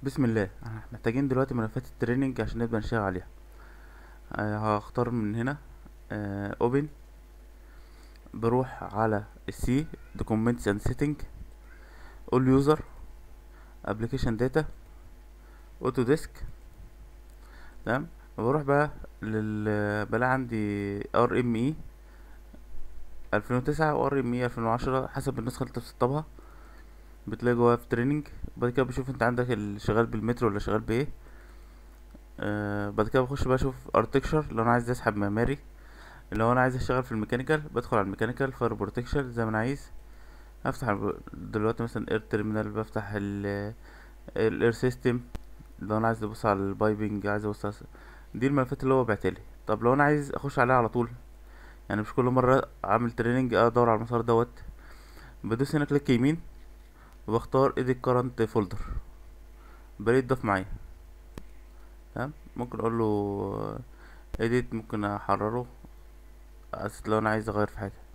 بسم الله احنا محتاجين دلوقتي ملفات التريننج عشان نبدأ نشتغل عليها آه، هختار من هنا اوبن بروح على السي documents and setting all user application data auto disk تمام بروح بقى لل بلاقي عندي ار ام اي 2009 و ار ام اي 2010 حسب النسخة اللي انت بتسطبها بتلاقي جواها في تريننج بعد كده بشوف انت عندك اللي شغال بالمترو ولا شغال بايه آه بعد كده بخش بقى اشوف ارتكشر لو انا عايز اسحب معماري لو انا عايز اشتغل في الميكانيكال بدخل على الميكانيكال فاير بروتكشن زي ما انا عايز هفتح الب- دلوقتي مثلا اير تيرمينال بفتح ال الاير سيستم لو انا عايز ابص على البايبنج عايز ابص على دي الملفات اللي هو بعتلي طب لو انا عايز اخش عليها على طول يعني مش كل مره اعمل تريننج ادور على المسار دوت بدوس هنا كليك يمين وبختار edit current folder بلاقيه اتضاف معايا تمام ممكن اقول له edit ممكن احرره أس- لو انا عايز اغير في حاجه